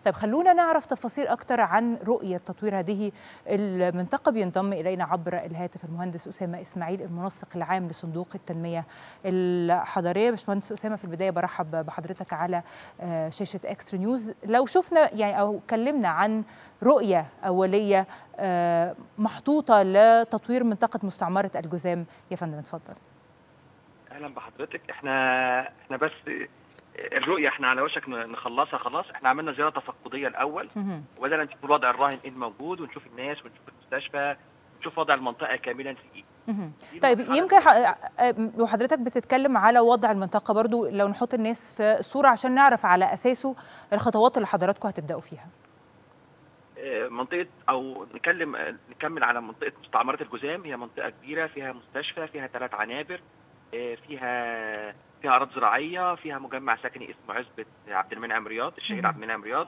طيب خلونا نعرف تفاصيل اكتر عن رؤيه تطوير هذه المنطقه بينضم الينا عبر الهاتف المهندس اسامه اسماعيل المنسق العام لصندوق التنميه الحضريه باشمهندس اسامه في البدايه برحب بحضرتك على شاشه اكسترا نيوز لو شفنا يعني او اتكلمنا عن رؤيه اوليه محطوطه لتطوير منطقه مستعمره الجزام يا فندم اتفضل اهلا بحضرتك احنا احنا بس الرؤيه احنا على وشك نخلصها خلاص احنا عملنا زياره تفقديه الاول وبدانا نشوف الوضع الراهن ايه الموجود ونشوف الناس ونشوف المستشفى ونشوف وضع المنطقه كاملا في ايه طيب يمكن وحضرتك بتتكلم على وضع المنطقه برضو لو نحط الناس في الصوره عشان نعرف على اساسه الخطوات اللي حضراتكم هتبداوا فيها منطقه او نكلم نكمل على منطقه مستعمره الجزام هي منطقه كبيره فيها مستشفى فيها ثلاث عنابر فيها فيها اراضي زراعيه فيها مجمع سكني اسمه عزبه عبد المنعم رياض الشهير عبد المنعم رياض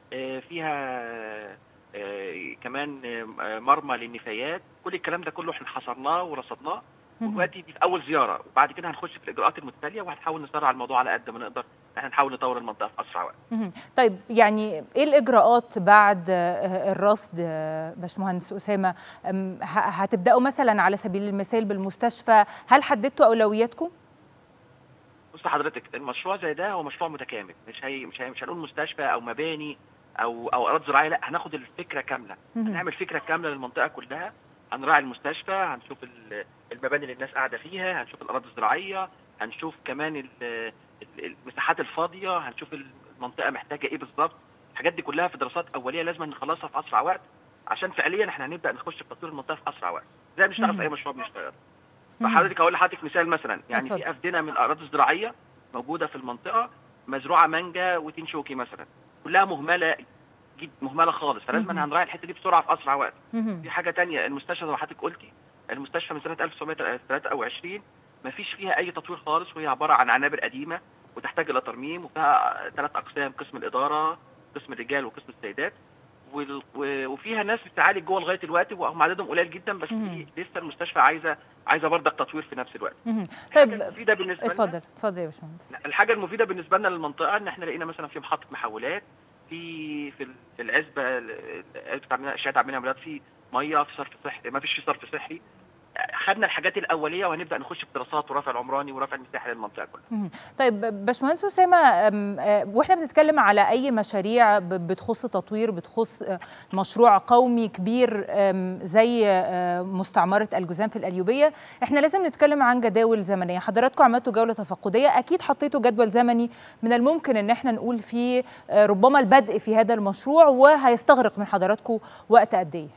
فيها كمان مرمى للنفايات كل الكلام ده كله احنا حصرناه ورصدناه ودلوقتي دي في اول زياره وبعد كده هنخش في الاجراءات المتتاليه وهنحاول نسرع الموضوع على قد ما نقدر احنا نحاول نطور المنطقه في اسرع وقت. طيب يعني ايه الاجراءات بعد الرصد باشمهندس اسامه هتبداوا مثلا على سبيل المثال بالمستشفى هل حددتوا اولوياتكم؟ بص حضرتك المشروع زي ده هو مشروع متكامل مش هي مش هي مش هنقول مستشفى او مباني او او اراضي زراعيه لا هناخد الفكره كامله هنعمل فكره كامله للمنطقه كلها هنراعي المستشفى هنشوف المباني اللي الناس قاعده فيها هنشوف الاراضي الزراعيه هنشوف كمان المساحات الفاضيه هنشوف المنطقه محتاجه ايه بالظبط الحاجات دي كلها في دراسات اوليه لازم نخلصها في اسرع وقت عشان فعليا احنا هنبدا نخش في تطوير المنطقه في اسرع وقت زي ما بنشتغل في اي مشروع بنشتغل فحضرتك هقول لحضرتك مثال مثلا يعني في افدنه من الاراضي الزراعيه موجوده في المنطقه مزروعه مانجا وتين شوكي مثلا كلها مهمله جد مهمله خالص فلازم هنراعي الحته دي بسرعه في اسرع وقت في حاجه ثانيه المستشفى زي ما حضرتك قلتي المستشفى من سنه 1923 ما فيش فيها اي تطوير خالص وهي عباره عن عنابر قديمه وتحتاج الى ترميم وفيها ثلاث اقسام قسم الاداره قسم الرجال وقسم السيدات وفيها ناس بتعالج جوه لغايه دلوقتي وهم عددهم قليل جدا بس لسه المستشفى عايزه عايزه برضك تطوير في نفس الوقت. طيب المفيده بالنسبه اتفضل اتفضل يا باشمهندس. الحاجه المفيده بالنسبه لنا للمنطقه ان احنا لقينا مثلا في محطه محولات في في في العزبه عزبه الشهاده عبد المنعم في ميه في صرف صحي ما فيش في صرف صحي خدنا الحاجات الاوليه وهنبدا نخش في دراسات ورفع العمراني ورفع المساحه للمنطقه كلها. طيب باشمهندس اسامه واحنا بنتكلم على اي مشاريع بتخص تطوير بتخص مشروع قومي كبير زي مستعمره الجزام في القليوبيه، احنا لازم نتكلم عن جداول زمنيه، حضراتكم عملتوا جوله تفقديه اكيد حطيتوا جدول زمني من الممكن ان احنا نقول فيه ربما البدء في هذا المشروع وهيستغرق من حضراتكم وقت قد ايه؟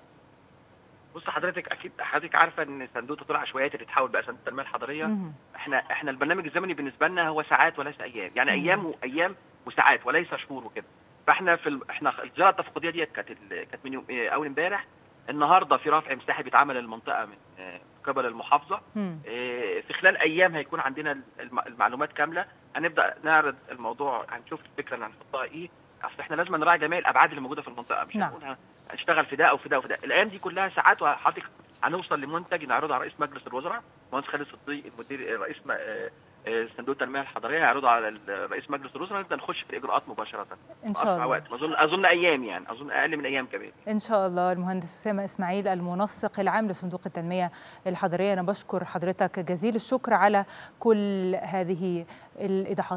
بص حضرتك اكيد حضرتك عارفه ان صندوق تطوير العشوائيات اللي اتحول بقى صندوق التنميه الحضريه مم. احنا احنا البرنامج الزمني بالنسبه لنا هو ساعات وليس ايام يعني مم. ايام وايام وساعات وليس شهور وكده فاحنا في ال... احنا الزياره التفقديه ديت كانت ال... كانت من يوم اول امبارح النهارده في رفع مساحي بيتعمل للمنطقه من قبل المحافظه مم. في خلال ايام هيكون عندنا المعلومات كامله هنبدا نعرض الموضوع هنشوف الفكره اللي هنحطها ايه اصل احنا لازم نراعي جميع الابعاد اللي موجوده في المنطقه مش نعم. هنقول هنشتغل في ده او في ده او في ده الايام دي كلها ساعات وحضرتك هنوصل لمنتج نعرضه على رئيس مجلس الوزراء مهندس خالد صديق المدير رئيس صندوق التنميه الحضريه هيعرضه على رئيس مجلس الوزراء نبدا نخش في الاجراءات مباشره ان شاء الله وقت اظن اظن ايام يعني اظن اقل من ايام كمان ان شاء الله المهندس اسامه اسماعيل المنسق العام لصندوق التنميه الحضريه انا بشكر حضرتك جزيل الشكر على كل هذه الايضاحات